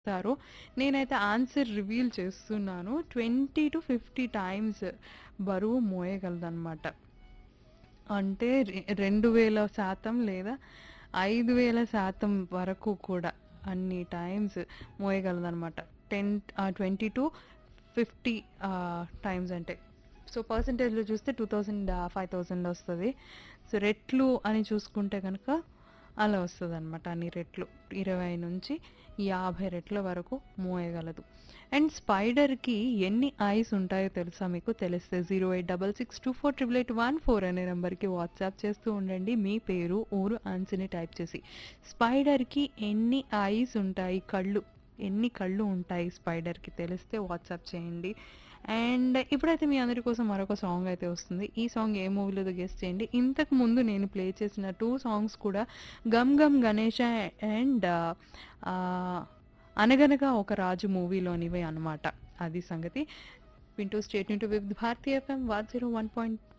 చేస్తారో నేనైతే answer reveal చేస్తున్నాను ట్వంటీ టు ఫిఫ్టీ టైమ్స్ బరువు మోయగలదన్నమాట అంటే రె- రెండు వేల శాతం లేదా ఐదు వేల శాతం వరకు కూడా అన్ని టైమ్స్ మోయగలదన్నమాట ten twenty to fifty times అంటే సో పర్సంటేజ్లో చూస్తే టూ థౌజండ్ ఫైవ్ థౌజండ్ వస్తుంది సో రెట్లు అని చూసుకుంటే కనుక అలా వస్తుంది అనమాట అన్ని రెట్లు ఇరవై నుంచి యాభై రెట్ల వరకు మోయగలదు అండ్ స్పైడర్కి ఎన్ని ఐస్ ఉంటాయో తెలుసా మీకు తెలిస్తే zero eight double six two four triple eight one four అనే నెంబర్కి వాట్సాప్ చేస్తూ ఉండండి మీ పేరు ఊరు ఆన్సర్ని టైప్ చేసి స్పైడర్కి ఎన్ని ఐస్ ఉంటాయి కళ్ళు ఎన్ని కళ్ళు ఉంటాయి స్పైడర్కి తెలిస్తే వాట్సాప్ చేయండి అండ్ ఇప్పుడైతే మీ అందరి కోసం మరొక సాంగ్ అయితే వస్తుంది ఈ సాంగ్ ఏ మూవీలో గెస్ట్ చేయండి ఇంతకు ముందు నేను ప్లే చేసిన టూ సాంగ్స్ కూడా గమ్ గమ్ గణేష అండ్ అనగనగా ఒక రాజు మూవీలోనివే అనమాట అది సంగతి వింటూ stay tuned with Bharatiya FM one zero one point